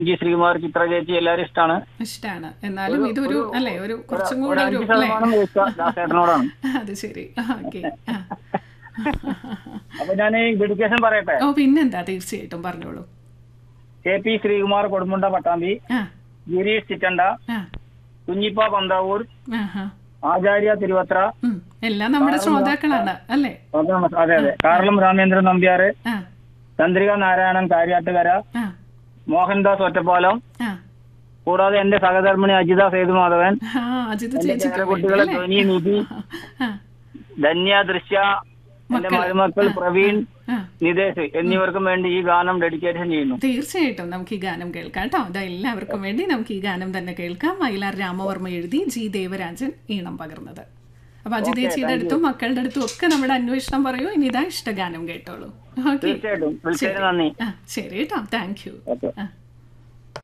G Sreekumar ചിത്ര ചേച്ചി എല്ലാരും ഇഷ്ടമാണ് ഇഷ്ടാണ് എന്നാലും ഇതൊരു അല്ലേ ഒരു കുറച്ചും കൂടെ ഒരു അഞ്ച് അല്ലേ ശതമാനം ചോദിച്ചാൽ ദാസേട്ടനോടാണ് അത് ശരി ഓക്കെ അപ്പൊ ഞാൻ ഡെഡിക്കേഷൻ പറയട്ടെ ഓ പിന്നെന്താ തീർച്ചയായിട്ടും പറഞ്ഞോളൂ കെ പി ശ്രീകുമാർ കൊടുമുണ്ട പട്ടാമ്പി ആ ഗിരീഷ് ചിറ്റണ്ട ആ കുഞ്ഞിപ്പ പന്താവൂർ ആഹാ. ആചാര്യ തിരുവത്ര ഉം. എല്ലാം നമ്മുടെ ശ്രോതാക്കളാണ് അല്ലേ അതെ അതെ കാർളം രാമേന്ദ്രൻ നമ്പ്യാറ് ആ ചന്ദ്രിക നാരായണൻ കാര്യാട്ടുകര ആ മോഹൻദാസ് ഒറ്റപ്പാലം ആ കൂടാതെ എന്റെ സഹധർമ്മിണി അജിത സേതുമാധവൻ ആ അജിത് ചേച്ചിക്ക് വേണ്ടി കുട്ടികളെ അല്ലേ ധ്വനി നിധി ആ ധന്യ ദൃശ്യ എന്റെ മരുമക്കൾ പ്രവീൺ ആ നിതേഷ് എന്നിവർക്കും വേണ്ടി ഈ ഗാനം ഡെഡിക്കേഷൻ ചെയ്യുന്നു തീർച്ചയായിട്ടും നമുക്ക് ഈ ഗാനം കേൾക്കാം കേട്ടോ അതാ എല്ലാവർക്കും വേണ്ടി നമുക്ക് ഈ ഗാനം തന്നെ കേൾക്കാം വയലാർ രാമവർമ്മ എഴുതി ജി ദേവരാജൻ ഈണം പകർന്നത് അപ്പൊ അജിത് ചേച്ചിയുടെ അടുത്തും മക്കളുടെ അടുത്തും ഒക്കെ നമ്മുടെ അന്വേഷണം പറയൂ ഇനി ഇതാ ഇഷ്ടഗാനം കേട്ടോളൂ ഓക്കെ തീർച്ചയായിട്ടും വിളിച്ചതിന് നന്ദി ആ ശരി കേട്ടോ താങ്ക് യു ഓക്കെ ആ